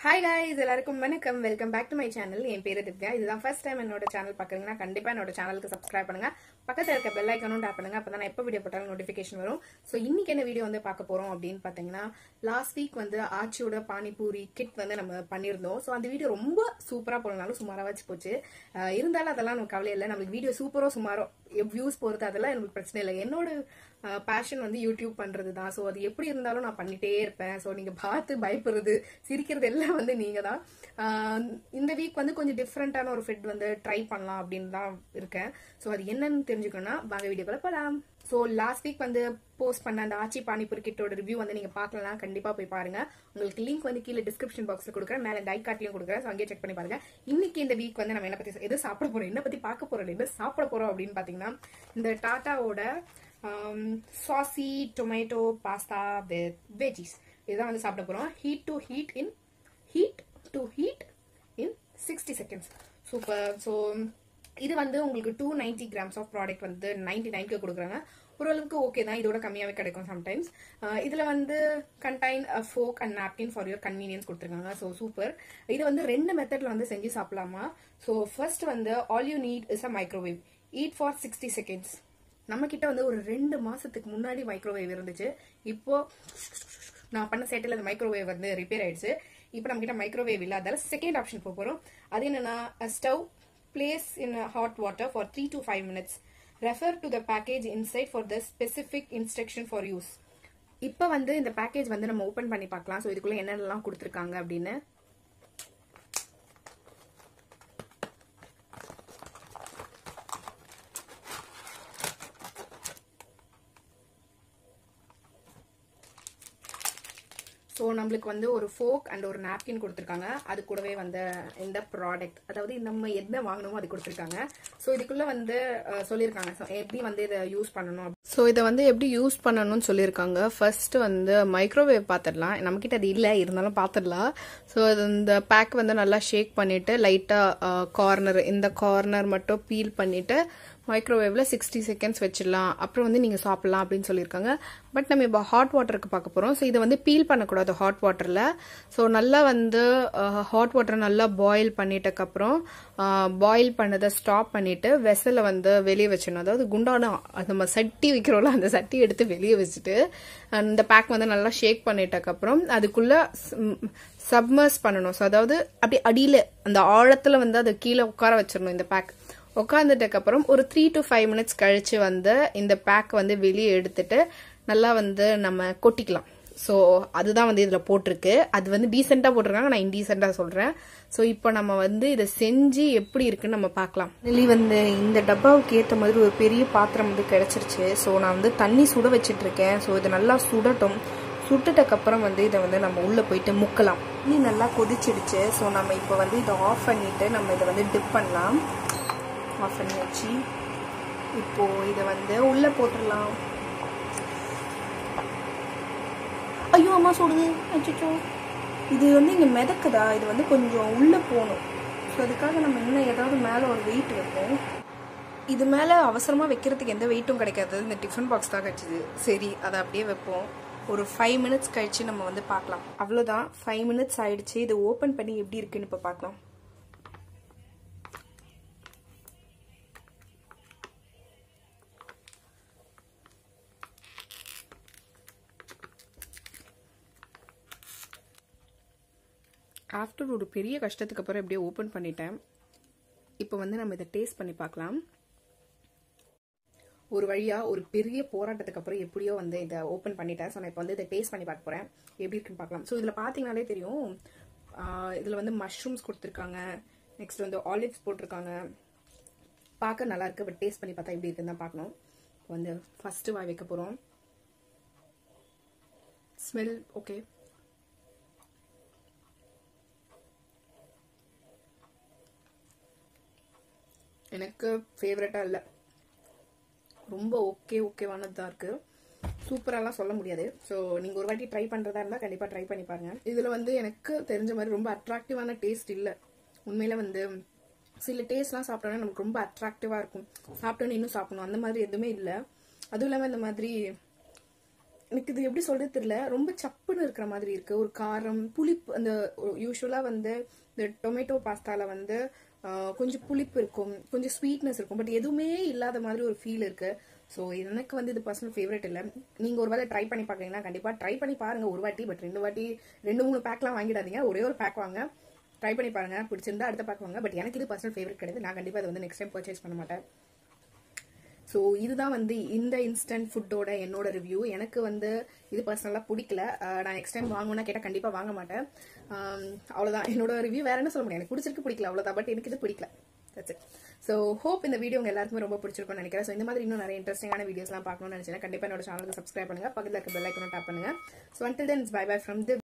hi guys எல்லாருக்கும் வணக்கம் welcome back to my channel என் பேரு திவ்யா இதுதான் ஃபர்ஸ்ட் டைம் என்னோட சேனல் பார்க்குறீங்கன்னா கண்டிப்பா என்னோட சேனலுக்கு சப்ஸ்கிரைப் பண்ணுங்க பக்கத்துல இருக்க பெல் ஐக்கனும் டேப் பண்ணுங்க அப்பதான் நான் எப்போ வீடியோ போட்டாலும் நோட்டிஃபிகேஷன் வரும் ஸோ இன்னைக்கு என்ன வீடியோ வந்து பார்க்க போறோம் அப்படின்னு பார்த்தீங்கன்னா லாஸ்ட் வீக் வந்து ஆச்சியோட பானிபூரி கிட் வந்து நம்ம பண்ணியிருந்தோம் ஸோ அந்த வீடியோ ரொம்ப சூப்பரா போனாலும் சுமாரா வச்சு போச்சு அஹ் இருந்தாலும் அதெல்லாம் நமக்கு கவலை இல்லை நம்மளுக்கு வீடியோ சூப்பரோ சுமாரோ வியூஸ் போறது அதெல்லாம் எனக்கு பிரச்சனை இல்லை என்னோட பேஷன் வந்து யூடியூப் பண்றது தான் ஸோ அது எப்படி இருந்தாலும் நான் பண்ணிட்டே இருப்பேன் ஸோ நீங்க பார்த்து பயப்படுறது சிரிக்கிறது எல்லாம் வந்து நீங்க தான் ஆஹ் இந்த வீக் வந்து கொஞ்சம் டிஃப்ரெண்டான ஒரு ஃபிட் வந்து ட்ரை பண்ணலாம் அப்படின்னு தான் இருக்கேன் ஸோ அது என்னன்னு தெரிஞ்சுக்கணும்னா வாங்க வீடியோக்குள்ள போகலாம் ஸோ லாஸ்ட் வீக் வந்து போஸ்ட் பண்ண அந்த ஆச்சி பானிபூரி கிட்டோட ரிவ்யூ வந்து நீங்க பார்க்கலாம் கண்டிப்பா போய் பாருங்க உங்களுக்கு லிங்க் வந்து கீழே டிஸ்கிரிப்ஷன் பாக்ஸ்ல கொடுக்குறேன் மேல டை கார்ட்லயும் கொடுக்குறேன் ஸோ அங்கேயே செக் பண்ணி பாருங்க இன்னைக்கு இந்த வீக் வந்து நம்ம என்ன பத்தி எது சாப்பிட போறோம் என்ன பத்தி பார்க்க போறோம் என்ன சாப்பிட போறோம் அப்படின்னு பாத்தீங்கன்னா இந்த டாட்டாவோட saucy tomato pasta with veggies இதுதான் வந்து சாப்பிட போறோம் heat to heat in heat to heat in sixty seconds super so இது வந்து உங்களுக்கு two ninety grams of product வந்து நைன்டி நைன்க்கு கொடுக்குறாங்க ஓரளவுக்கு ஓகே தான் இதோட கம்மியாகவே கிடைக்கும் சம்டைம்ஸ் இதில் வந்து contain fork and napkin for your convenience கொடுத்துருக்காங்க ஸோ சூப்பர் இது வந்து ரெண்டு மெத்தடில் வந்து செஞ்சு சாப்பிடலாமா ஸோ ஃபர்ஸ்ட் வந்து all you need is a microwave heat for sixty seconds நம்ம கிட்ட வந்து ஒரு ரெண்டு மாசத்துக்கு முன்னாடி மைக்ரோவேவ் இருந்துச்சு இப்போ நான் பண்ண சேட்டில் அந்த மைக்ரோவேவ் வந்து ரிப்பேர் ஆயிடுச்சு இப்போ நம்ம கிட்ட மைக்ரோவேவ் இல்லை அதால செகண்ட் ஆப்ஷன் போக போறோம் அது என்னன்னா stove place in hot water for three to five minutes refer to the package inside for the specific instruction for use இப்போ வந்து இந்த பேக்கேஜ் வந்து நம்ம ஓப்பன் பண்ணி பார்க்கலாம் ஸோ இதுக்குள்ள என்னென்னலாம் கொடுத்துருக்காங்க அப்படின்னு ஸோ நம்மளுக்கு வந்து ஒரு ஃபோக் அண்ட் ஒரு நாப்கின் கொடுத்துருக்காங்க அது கூடவே வந்து இந்த ப்ராடக்ட் அதாவது நம்ம என்ன வாங்கணுமோ அது கொடுத்துருக்காங்க ஸோ இதுக்குள்ள வந்து அஹ், சொல்லியிருக்காங்க So, எப்படி வந்து இதை யூஸ் பண்ணணும் ஸோ இதை வந்து எப்படி யூஸ் பண்ணணும்னு சொல்லியிருக்காங்க ஃபர்ஸ்ட் வந்து மைக்ரோவேவ் பார்த்துடலாம் நம்மக்கிட்ட அது இல்லை இருந்தாலும் பார்த்துடலாம் ஸோ இந்த பேக் வந்து நல்லா ஷேக் பண்ணிட்டு லைட்டாக கார்னர் இந்த கார்னர் மட்டும் பீல் பண்ணிட்டு மைக்ரோவேவ்ல சிக்ஸ்டி செகண்ட்ஸ் வச்சிடலாம் அப்புறம் வந்து நீங்க சாப்பிடலாம் அப்படின்னு சொல்லியிருக்காங்க பட் நம்ம இப்போ ஹாட் வாட்டருக்கு பார்க்க போறோம் ஸோ இதை வந்து பீல் பண்ணக்கூடாது ஹாட் வாட்டர்ல ஸோ நல்லா வந்து ஹாட் வாட்டர் நல்லா பாயில் பண்ணிட்டக்கப்புறம் பாயில் பண்ணதை ஸ்டாப் பண்ணிட்டு வெசலை வந்து வெளியே வச்சிடணும் அதாவது குண்டான நம்ம சட்டி வைக்கிறோம்ல அந்த சட்டி எடுத்து வெளியே வச்சுட்டு அந்த பேக் வந்து நல்லா ஷேக் பண்ணிட்டக்கப்புறம் அதுக்குள்ள சப்மர்ஸ் பண்ணணும் ஸோ அதாவது அப்படி அடியில் அந்த ஆழத்தில் வந்து அதை கீழே உட்கார வச்சிடணும் இந்த பேக் உட்காந்துட்டக்கு அப்புறம் ஒரு த்ரீ டு ஃபைவ் மினிட்ஸ் கழிச்சு வந்து இந்த பேக் வந்து வெளியே எடுத்துட்டு நல்லா வந்து நம்ம கொட்டிக்கலாம் ஸோ அதுதான் வந்து இதில் போட்டிருக்கு அது வந்து டீசெண்டாக போட்டிருக்காங்க நான் இன்டீசெண்டாக சொல்கிறேன் ஸோ இப்போ நம்ம வந்து இதை செஞ்சு எப்படி இருக்குன்னு நம்ம பார்க்கலாம் லி வந்து இந்த டப்பாவுக்கு ஏற்ற மாதிரி ஒரு பெரிய பாத்திரம் வந்து கிடச்சிருச்சு ஸோ நான் வந்து தண்ணி சுட வச்சிட்டு இருக்கேன் ஸோ இது நல்லா சுடட்டும் சுட்டுட்டக்கப்புறம் வந்து இதை வந்து நம்ம உள்ளே போயிட்டு முக்கலாம் தண்ணி நல்லா கொதிச்சிடுச்சு ஸோ நம்ம இப்போ வந்து இதை ஆஃப் பண்ணிட்டு நம்ம இதை வந்து டிப் பண்ணலாம் ஆஃப் பண்ணியாச்சு இப்போ இதை வந்து உள்ள போட்டுடலாம் ஐயோ அம்மா சுடுது அச்சோ இது வந்து இங்கே மிதக்குதா இது வந்து கொஞ்சம் உள்ளே போகணும் ஸோ அதுக்காக நம்ம இன்னும் ஏதாவது மேலே ஒரு வெயிட் வைப்போம் இது மேலே அவசரமாக வைக்கிறதுக்கு எந்த வெயிட்டும் கிடைக்காது இந்த டிஃபன் பாக்ஸ் தான் கிடச்சிது சரி அதை அப்படியே வைப்போம் ஒரு ஃபைவ் மினிட்ஸ் கழிச்சு நம்ம வந்து பார்க்கலாம் அவ்வளோதான் ஃபைவ் மினிட்ஸ் ஆயிடுச்சு இதை ஓப்பன் பண்ணி எப்படி இருக்குன்னு இப்போ பார்க்கலாம் ஆஃப்டர் ஒரு பெரிய கஷ்டத்துக்கு அப்புறம் எப்படியோ ஓப்பன் பண்ணிட்டேன் இப்போ வந்து நம்ம இதை டேஸ்ட் பண்ணி பார்க்கலாம் ஒரு வழியா ஒரு பெரிய போராட்டத்துக்கு அப்புறம் எப்படியோ வந்து இதை ஓப்பன் பண்ணிட்டேன் ஸோ நான் இப்போ வந்து இதை டேஸ்ட் பண்ணி பார்க்க போறேன் எப்படி இருக்குன்னு பார்க்கலாம் ஸோ இதில் பார்த்தீங்கனாலே தெரியும் இதில் வந்து மஷ்ரூம்ஸ் கொடுத்துருக்காங்க நெக்ஸ்ட் வந்து ஆலிவ்ஸ் போட்டிருக்காங்க பார்க்க நல்லா இருக்கு பட் டேஸ்ட் பண்ணி பார்த்தா எப்படி இருக்குன்னு தான் பார்க்கணும் இப்போ வந்து ஃபர்ஸ்ட் வாய் வைக்க போகிறோம் ஸ்மெல் ஓகே எனக்கு ஃபேவரட்டாக இல்லை ரொம்ப ஓகே ஓகேவானது தான் இருக்குது சூப்பராலாம் சொல்ல முடியாது ஸோ நீங்கள் ஒரு வாட்டி ட்ரை பண்ணுறதா இருந்தால் கண்டிப்பாக ட்ரை பண்ணி பாருங்கள் இதில் வந்து எனக்கு தெரிஞ்ச மாதிரி ரொம்ப அட்ராக்டிவான டேஸ்ட் இல்லை உண்மையில் வந்து சில டேஸ்ட்லாம் சாப்பிட்டோன்னா நமக்கு ரொம்ப அட்ராக்டிவாக இருக்கும் சாப்பிட்டோன்னு இன்னும் சாப்பிடணும் அந்த மாதிரி எதுவுமே இல்லை அதுவும் இல்லாமல் இந்த மாதிரி எனக்கு இது எப்படி சொல்றது தெரியல ரொம்ப சப்புன்னு இருக்கிற மாதிரி இருக்கு ஒரு காரம் புளிப்பு அந்த யூஸ்வலா வந்து இந்த டொமேட்டோ பாஸ்தால வந்து ஆஹ், கொஞ்சம் புளிப்பு இருக்கும் கொஞ்சம் ஸ்வீட்னஸ் இருக்கும் பட் எதுவுமே இல்லாத மாதிரி ஒரு ஃபீல் இருக்கு ஸோ எனக்கு வந்து இது பர்சனல் ஃபேவரட் இல்லை நீங்க ஒரு வேளை ட்ரை பண்ணி பார்க்கறீங்கன்னா கண்டிப்பா ட்ரை பண்ணி பாருங்க ஒரு வாட்டி பட் ரெண்டு வாட்டி ரெண்டு மூணு பேக்லாம் வாங்கிடாதீங்க ஒரே ஒரு பேக் வாங்க ட்ரை பண்ணி பாருங்க பிடிச்சிருந்தா அடுத்த பேக் வாங்க பட் எனக்கு இது பர்சனல் ஃபேவரட் கிடையாது நான் கண்டிப்பா அதை வந்து நெக்ஸ்ட் டைம் பர்ச்சேஸ் பண்ண மாட்டேன் ஸோ இதுதான் வந்து இந்த இன்ஸ்டன்ட் ஃபுட்டோட என்னோட ரிவ்யூ எனக்கு வந்து இது பர்சனலாக பிடிக்கல அஹ் நான் நெக்ஸ்ட் டைம் வாங்கணும்னா கேட்டால் கண்டிப்பாக வாங்க மாட்டேன் ஆம், அவ்வளவுதான் என்னோட ரிவ்யூ வேற என்ன சொல்ல முடியும் எனக்கு பிடிச்சிருக்கு பிடிக்கல அவ்வளோதான் பட் எனக்கு இது பிடிக்கல தட்ஸ் இட் ஸோ ஹோப் இந்த வீடியோ உங்க எல்லாருக்குமே ரொம்ப பிடிச்சிருக்கும்னு நினைக்கிறேன் ஸோ இந்த மாதிரி இன்னும் நிறைய இன்ட்ரெஸ்டிங்கான வீடியோஸ்லாம் பார்க்கணும்னு நினைச்சேன் கண்டிப்பாக என்னோட சேனலுக்கு சப்ஸ்கிரைப் பண்ணுங்க பக்கத்தில் இருக்க பெல் ஐக்கனும் டாப் பண்ணுங்க so until then it's bye bye from the